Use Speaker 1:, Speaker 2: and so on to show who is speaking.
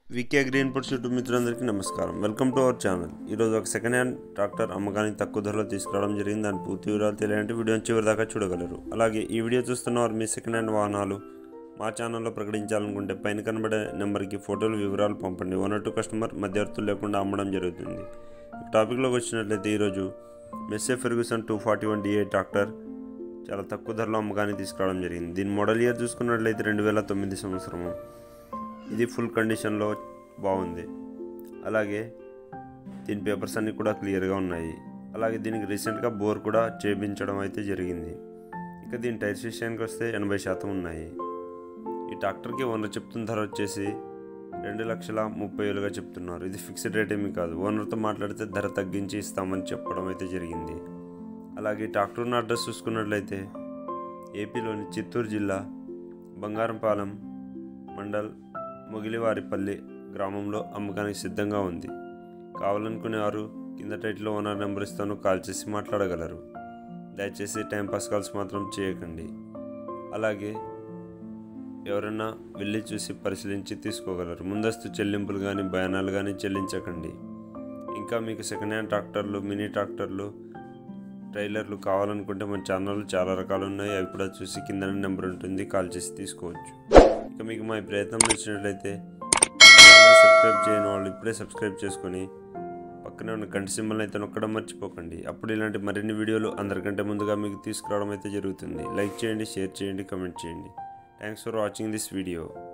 Speaker 1: VK green put YouTube మిత్రులందరికీ నమస్కారం welcome to our channel ఈరోజు ఒక సెకండ్ హ్యాండ్ ట్రాక్టర్ అమ్మకానికి తక్కువ ధరలో తీసుకురావడం జరిగింది దాని పూర్తి వివరాలు తెలియాలంటే వీడియోని చివరి దాకా చూడగలరు అలాగే ఈ వీడియో చూస్తున్న వారు మీ సెకండ్ హ్యాండ్ వాహనాలు మా ఛానల్లో ప్రకటించాలనుకుంటే పైన కనబడే నెంబర్కి ఫోటోలు వివరాలు పంపండి ఓనర్ టు కస్టమర్ మధ్యవర్తులు లేకుండా అమ్మడం జరుగుతుంది టాపిక్లోకి వచ్చినట్లయితే ఈరోజు Massey Ferguson two forty one DI tractor చాలా తక్కువ ధరలో అమ్మకానికి తీసుకురావడం జరిగింది దీని మోడల్ ఇయర్ చూసుకున్నట్లయితే రెండు వేల తొమ్మిది సంవత్సరము ఇది ఫుల్ కండిషన్లో బాగుంది అలాగే దీని పేపర్స్ అన్నీ కూడా క్లియర్గా ఉన్నాయి అలాగే దీనికి రీసెంట్గా బోర్ కూడా చేపించడం అయితే జరిగింది ఇక దీని టైర్స్ విషయానికి వస్తే ఎనభై శాతం ఉన్నాయి ఈ ట్రాక్టర్కి ఓనర్ చెప్తున్న ధర వచ్చేసి రెండు లక్షల ముప్పై వేలుగా చెప్తున్నారు ఇది ఫిక్స్డ్ రేట్ ఏమీ కాదు ఓనర్తో మాట్లాడితే ధర తగ్గించి ఇస్తామని చెప్పడం అయితే జరిగింది అలాగే ట్రాక్టర్ ఉన్న అడ్రస్ చూసుకున్నట్లయితే ఏపీలోని చిత్తూరు జిల్లా బంగారంపాలెం మండల్ మొగిలివారిపల్లి గ్రామంలో అమ్మకానికి సిద్ధంగా ఉంది కావాలనుకునేవారు కింద టైట్లో ఓనర్ నెంబర్ ఇస్తాను కాల్ చేసి మాట్లాడగలరు దయచేసి టైంపాస్ కాల్స్ మాత్రం చేయకండి అలాగే ఎవరైనా వెళ్ళి చూసి పరిశీలించి తీసుకోగలరు ముందస్తు చెల్లింపులు కానీ భయానాలు కానీ చెల్లించకండి ఇంకా మీకు సెకండ్ హ్యాండ్ ట్రాక్టర్లు మినీ ట్రాక్టర్లు ట్రైలర్లు కావాలనుకుంటే మన ఛానల్ చాలా రకాలు ఉన్నాయి అవి కూడా చూసి కింద నెంబర్ ఉంటుంది కాల్ చేసి తీసుకోవచ్చు ఇక మీకు మా ఈ ప్రయత్నం నచ్చినట్లయితే సబ్స్క్రైబ్ చేయని వాళ్ళు ఇప్పుడే సబ్స్క్రైబ్ చేసుకొని పక్కనే ఉన్న గంట సింబల్ అయితే నొక్కడం మర్చిపోకండి అప్పుడు ఇలాంటి మరిన్ని వీడియోలు అందరికంటే ముందుగా మీకు తీసుకురావడం అయితే జరుగుతుంది లైక్ చేయండి షేర్ చేయండి కమెంట్ చేయండి thanks for watching this video